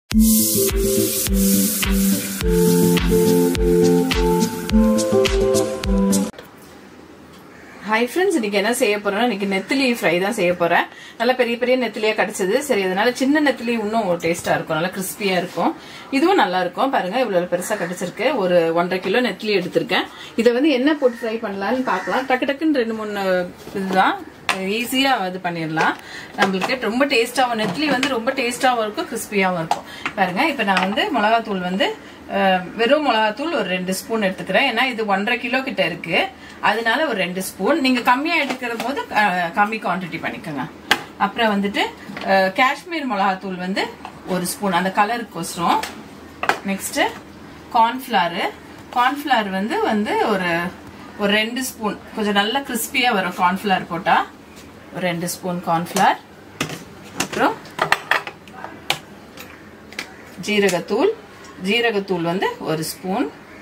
Hi friends இன்னைக்கு என்ன செய்ய போறேன்னா இன்னைக்கு நெத்திலி ஃப்ரை தான் செய்ய போறேன் நல்லா பெரிய பெரிய நெத்திலியா கிடைச்சது சரி அதனால சின்ன நெத்திலி இன்னும் டேஸ்டா இருக்கும் நல்லா கிறிஸ்பியா இருக்கும் இதுவும் நல்லா இருக்கும் பாருங்க இவ்வளவு பெருசா கிடைச்சிருக்கு ஒரு ஒன்றரை கிலோ நெத்திலி எடுத்திருக்கேன் இதை வந்து என்ன போட்டு ஃப்ரை பண்ணலாம்னு பார்க்கலாம் டக்கு டக்குன்னு ரெண்டு மூணு இதுதான் ஈஸியா இது பண்ணிடலாம் நம்மளுக்கு ரொம்ப டேஸ்டாவும் நெத்திலி வந்து ரொம்ப டேஸ்டாவும் இருக்கும் கிறிஸ்பியாவும் இருக்கும் பாருங்க இப்ப நான் வந்து மிளகாத்தூள் வந்து அஹ், வெறும் மிளகாத்தூள் ஒரு ரெண்டு ஸ்பூன் எடுத்துக்கிறேன் ஏன்னா இது ஒன்றரை கிலோ கிட்ட இருக்கு அதனால ஒரு ரெண்டு ஸ்பூன் நீங்க கம்மியா எடுக்கிற போது அஹ், கம்மி குவான்டிட்டி பண்ணிக்கோங்க அப்புறம் வந்துட்டு அஹ், காஷ்மீர் மிளகாத்தூள் வந்து ஒரு ஸ்பூன் அந்த கலருக்கோசரம் நெக்ஸ்ட் கார்ன்ஃபிளாரு கார்ன்ஃபிளார் வந்து வந்து ஒரு ஒரு ரெண்டு ஸ்பூன் கொஞ்சம் நல்லா கிறிஸ்பியா வரும் கார்ன்ஃபிளார் போட்டா ஒரு ரெண்டு ஸ்பூன் கார்ன்ஃபிளார் அப்புறம் ஜீரகத்தூள் ஜீரகத்தூள் வந்து ஒரு ஸ்பூன்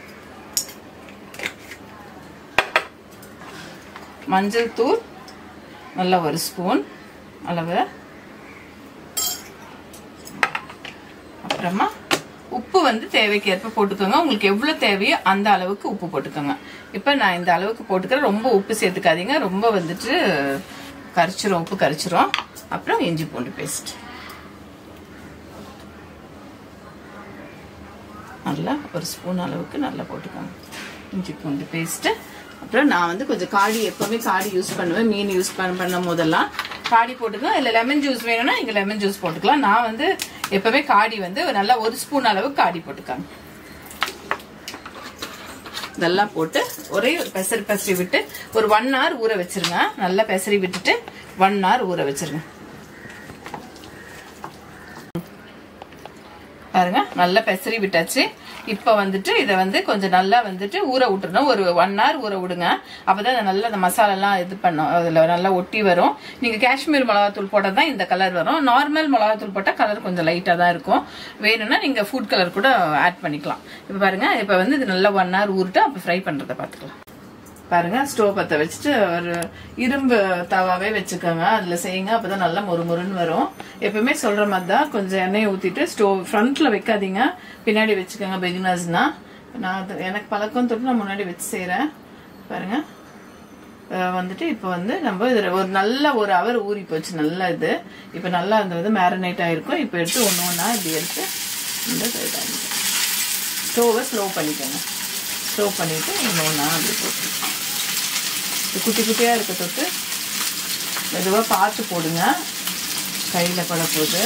மஞ்சள் தூள் நல்லா ஒரு ஸ்பூன் அளவு அப்புறமா உப்பு வந்து தேவைக்கு ஏற்ப போட்டுக்கோங்க உங்களுக்கு எவ்வளவு தேவையோ அந்த அளவுக்கு உப்பு போட்டுக்கோங்க இப்போ நான் இந்த அளவுக்கு போட்டுக்கிறேன் ரொம்ப உப்பு சேர்த்துக்காதீங்க ரொம்ப வந்துட்டு கரிச்சிரும் உப்பு கரிச்சிரும் அப்புறம் இஞ்சி பூண்டு பேஸ்ட் நல்லா ஒரு ஸ்பூன் அளவுக்கு நல்லா போட்டுக்கோங்க இஞ்சி பூண்டு பேஸ்ட்டு அப்புறம் நான் வந்து கொஞ்சம் காடி எப்பவுமே காடி யூஸ் பண்ணுவேன் மீன் யூஸ் பண்ண பண்ணும் போதெல்லாம் காடி போட்டுக்கலாம் இல்லை லெமன் ஜூஸ் வேணும்னா இங்கே லெமன் ஜூஸ் போட்டுக்கலாம் நான் வந்து எப்பவுமே காடி வந்து நல்லா ஒரு ஸ்பூன் அளவுக்கு காடி போட்டுக்காங்க இதெல்லாம் போட்டு ஒரே ஒரு பெசரி பெசரி விட்டு ஒரு ஒன் ஹவர் ஊற வச்சிருங்க நல்லா பெசரி விட்டுட்டு ஒன் ஹவர் ஊற வச்சிருங்க பாருங்க நல்லா பெசரி விட்டாச்சு இப்போ வந்துட்டு இதை வந்து கொஞ்சம் நல்லா வந்துட்டு ஊற விட்டுறணும் ஒரு ஒன் ஹவர் ஊற விடுங்க அப்பதான் அது நல்லா அந்த மசாலாலாம் இது பண்ணும் அதில் நல்லா ஒட்டி வரும் நீங்கள் காஷ்மீர் மிளகாத்தூள் போட்டால் தான் இந்த கலர் வரும் நார்மல் மிளகாத்தூள் போட்டால் கலர் கொஞ்சம் லைட்டாக தான் இருக்கும் வேணும்னா நீங்கள் ஃபுட் கலர் கூட ஆட் பண்ணிக்கலாம் இப்போ பாருங்க இப்போ வந்து இது நல்லா ஒன் ஹவர் ஊறிட்டு அப்போ ஃப்ரை பண்ணுறதை பார்த்துக்கலாம் பாருங்க ஸ்டோவ் பற்ற வச்சுட்டு ஒரு இரும்பு தவாவே வச்சுக்கோங்க அதுல செய்யுங்க அப்பதான் நல்லா மொறுமொறுன்னு வரும் எப்பவுமே சொல்ற மாதிரி தான் கொஞ்சம் எண்ணெயை ஊத்திட்டு ஸ்டோவ் ஃப்ரண்ட்ல வைக்காதீங்க பின்னாடி வச்சுக்கோங்க பிகினர்ஸ்னா நான் அது- எனக்கு பழக்கம் தொட்டு நான் முன்னாடி வச்சு செய்றேன் பாருங்க அஹ் வந்துட்டு இப்போ வந்து நம்ம இதுல ஒரு நல்ல ஒரு அவர் ஊறி போச்சு நல்லா இது இப்போ நல்லா அந்த இது மேரினேட் ஆயிருக்கும் இப்போ எடுத்து ஒன்று ஒன்றா இப்படி எடுத்து இந்த ஸ்டோவை ஸ்லோ பண்ணிக்கோங்க ஸ்லோ பண்ணிட்டு ஒன்று ஒன்றா அப்படி போட்டு இது குட்டி குட்டியாக இருக்க தொட்டு மெதுவாக பார்த்து போடுங்க கையில் பட போகுது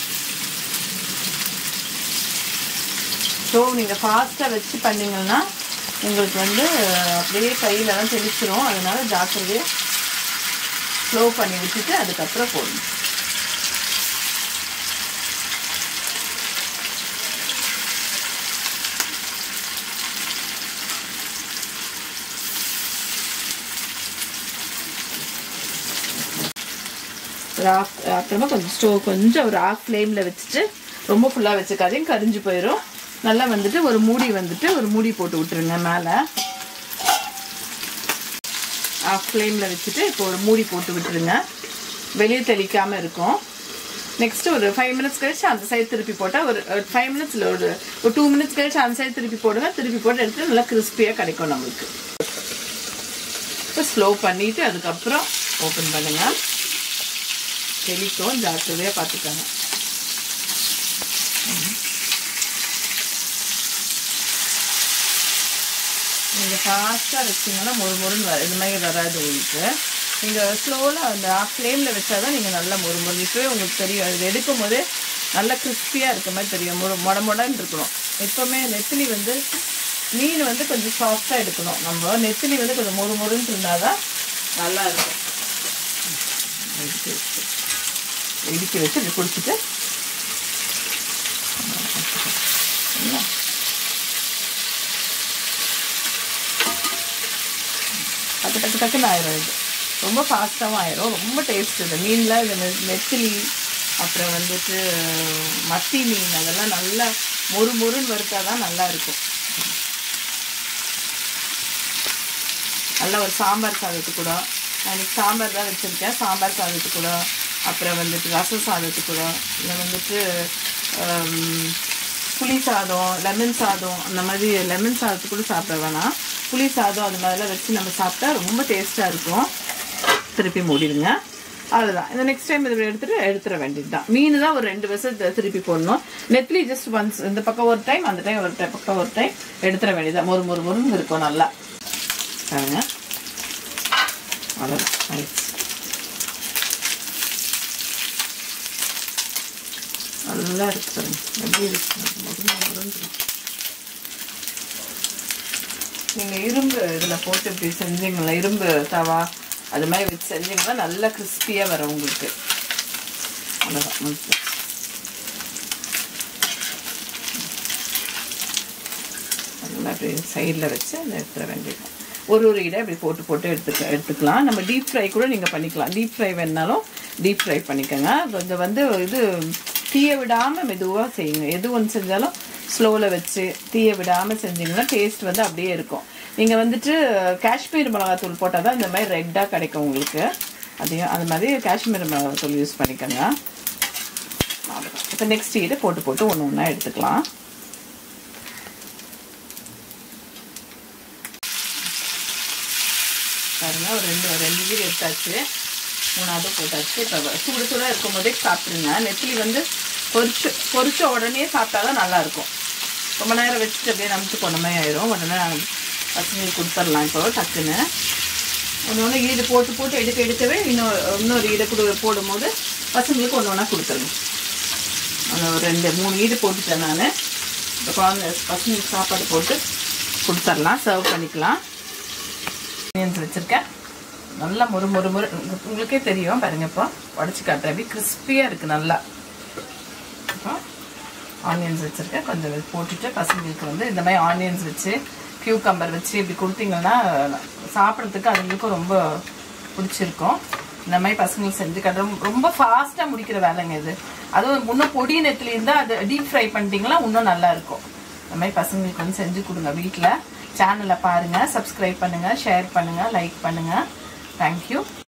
ஸோ நீங்கள் ஃபாஸ்ட்டாக வச்சு பண்ணீங்கன்னா உங்களுக்கு வந்து அப்படியே கையிலலாம் தெளிச்சிரும் அதனால ஜாக்கிரதையாக ஸ்லோ பண்ணி விட்டுட்டு அதுக்கப்புறம் போடணும் ஒரு ஆஃப் அப்புறமா கொஞ்சம் ஸ்டோவ் கொஞ்சம் ஒரு ஆஃப் ஃப்ளேமில் வச்சுட்டு ரொம்ப ஃபுல்லாக வச்சுக்காதீங்க கரிஞ்சு போயிடும் நல்லா வந்துட்டு ஒரு மூடி வந்துட்டு ஒரு மூடி போட்டு விட்டுருங்க மேலே ஆஃப் ஃப்ளேமில் வச்சுட்டு இப்போ ஒரு மூடி போட்டு விட்டுருங்க வெளியே தெளிக்காமல் இருக்கும் நெக்ஸ்ட் ஒரு ஃபைவ் மினிட்ஸ் கழிச்சு அந்த சைடு திருப்பி போட்டால் ஒரு ஃபைவ் மினிட்ஸில் ஒரு ஒரு டூ மினிட்ஸ் கழிச்சு அந்த சைடு திருப்பி போடுங்க திருப்பி போட்டு எடுத்து நல்லா கிறிஸ்பியாக கிடைக்கும் நம்மளுக்கு இப்போ ஸ்லோ பண்ணிவிட்டு அதுக்கப்புறம் ஓப்பன் பண்ணுங்கள் தெளிக்கும் ஜாக்கிரதையாக பார்த்துக்கோங்க நீங்கள் ஃபாஸ்ட்டாக வச்சிங்கன்னா மொறு மொறுன்னு வர இது மாதிரி வராது உங்களுக்கு நீங்கள் ஸ்லோவில் அந்த ஆஃப் ஃப்ளேமில் வச்சா தான் நீங்கள் நல்லா மொறு மொறு இப்போவே உங்களுக்கு தெரியும் அது எடுக்கும் போதே நல்லா கிறிஸ்பியாக இருக்க மாதிரி தெரியும் மொ மொட மொடன்னு இருக்கணும் எப்போவுமே நெத்திலி வந்து மீன் வந்து கொஞ்சம் சாஃப்டாக எடுக்கணும் நம்ம நெத்திலி வந்து கொஞ்சம் மொறு மொறுன்னு இருந்தால் தான் நல்லா இருக்கும் இடிச்சு வச்சு இடிச்சு வச்சு இப்படி குடிச்சிட்டு என்ன? டக்கு டக்கு டக்குன்னு ஆயிரும் இது ரொம்ப ஃபாஸ்ட்டாகவும் ஆயிரும் ரொம்ப டேஸ்ட் இது மீனில் இது நெ- நெத்திலி அப்புறம் வந்துட்டு மத்தி மீன் அதெல்லாம் நல்லா மொறு மொறுன்னு வறுத்தா தான் நல்லா இருக்கும் நல்லா ஒரு சாம்பார் சாதத்துக்கு கூட நான் இன்னைக்கு சாம்பார் தான் வச்சுருக்கேன் சாம்பார் சாதத்துக்கு கூட அப்புறம் வந்துட்டு ரசம் சாதத்துக்கு கூட இல்லை வந்துட்டு ஆம், புளி சாதம் லெமன் சாதம் அந்த மாதிரி லெமன் சாதத்துக்கு கூட சாப்பிட வேணாம் புளி சாதம் அது மாதிரிலாம் வச்சு நம்ம சாப்பிட்டா ரொம்ப டேஸ்ட்டாக இருக்கும் திருப்பி மூடிடுங்க அவ்வளோதான் இந்த நெக்ஸ்ட் டைம் இதை எடுத்துட்டு எடுத்துட வேண்டியது தான் மீன் தான் ஒரு ரெண்டு வருஷம் திருப்பி போடணும் நெத்லி ஜஸ்ட் ஒன்ஸ் இந்த பக்கம் ஒரு டைம் அந்த டைம் ஒரு டைம் பக்கம் ஒரு டைம் எடுத்துட வேண்டியது மொறு மொறு மொறுன்னு இருக்கும் நல்லா பாருங்க அவ்வளோதான் ஆயிடுச்சு நல்லா இருக்கு பாருங்க எப்படி இருக்கு மொறு மொறுன்னு இருக்கு. நீங்க இரும்பு இதுல போட்டு இப்படி செஞ்சீங்களா இரும்பு தவா அது மாதிரி வச்சு செஞ்சீங்கன்னா நல்லா கிறிஸ்பியா வரும் உங்களுக்கு அவ்வளோதான் முடிச்சு நல்லா அப்படி சைடில் வச்சு அதை எடுத்துட வேண்டியது ஒரு ஒரு இடம் இப்படி போட்டு போட்டு எடுத்துக்க எடுத்துக்கலாம் நம்ம டீப் ஃப்ரை கூட நீங்கள் பண்ணிக்கலாம் டீப் ஃப்ரை வேணாலும் டீப் ஃப்ரை பண்ணிக்கோங்க கொஞ்சம் வந்து இது தீய விடாமல் மெதுவாக செய்யுங்க எது ஒன்று செஞ்சாலும் ஸ்லோவில் வச்சு தீய விடாமல் செஞ்சீங்கன்னா டேஸ்ட் வந்து அப்படியே இருக்கும் நீங்கள் வந்துட்டு காஷ்மீர் மிளகாத்தூள் போட்டால் தான் இந்த மாதிரி ரெட்டாக கிடைக்கும் உங்களுக்கு அதையும் அது மாதிரி காஷ்மீர் மிளகாத்தூள் யூஸ் பண்ணிக்கோங்க அவ்வளோதான் இப்போ நெக்ஸ்ட் இதை போட்டு போட்டு ஒன்று ஒன்றா எடுத்துக்கலாம் பாருங்க ஒரு ரெண்டு ரெண்டு வீடு எடுத்தாச்சு மூணாவது போட்டாச்சு இப்போ சுடு சுடாக இருக்கும் போதே சாப்பிட்ருங்க நெத்திலி வந்து பொரிச்சு பொரிச்ச உடனே சாப்பிட்டா தான் நல்லா இருக்கும் ரொம்ப நேரம் வச்சுட்டு அப்படியே நமச்சு கொண்ட மாதிரி ஆயிரும் உடனே பசங்களுக்கு கொடுத்துடலாம் இப்போ டக்குன்னு ஒன்று ஒன்று ஈடு போட்டு போட்டு எடுக்க எடுக்கவே இன்னொரு இன்னொரு ஈடை கொடு போடும்போது பசங்களுக்கு ஒன்று ஒன்றா கொடுத்துருங்க அந்த ஒரு ரெண்டு மூணு ஈடு போட்டுட்டேன் நான் இப்போ குழந்தை பசங்களுக்கு சாப்பாடு போட்டு கொடுத்துடலாம் சர்வ் பண்ணிக்கலாம் ஆனியன்ஸ் வச்சுருக்கேன் நல்லா மொறு மொறு மொறு உங்களுக்கே தெரியும் பாருங்க இப்போ உடச்சி காட்டுறேன் அப்படி கிறிஸ்பியாக இருக்குது நல்லா இப்போ ஆனியன்ஸ் வச்சுருக்கேன் கொஞ்சம் இது போட்டுட்டு பசங்களுக்கு வந்து இந்த மாதிரி ஆனியன்ஸ் வச்சு கியூக்கம்பர் வச்சு இப்படி கொடுத்தீங்கன்னா சாப்பிட்றதுக்கு அதுங்களுக்கும் ரொம்ப பிடிச்சிருக்கும் இந்த மாதிரி பசங்களுக்கு செஞ்சு காட்டுறோம் ரொம்ப ஃபாஸ்ட்டாக முடிக்கிற வேலைங்க இது அதுவும் இன்னும் பொடி நெத்தில இருந்தால் அது டீப் ஃப்ரை பண்ணிட்டீங்கன்னா இன்னும் நல்லா இருக்கும் இந்த மாதிரி பசங்களுக்கு வந்து செஞ்சு கொடுங்க வீட்டில் சேனலை பாருங்கள் சப்ஸ்கிரைப் பண்ணுங்கள் ஷேர் பண்ணுங்கள் லைக் பண்ணுங்கள் தேங்க்யூ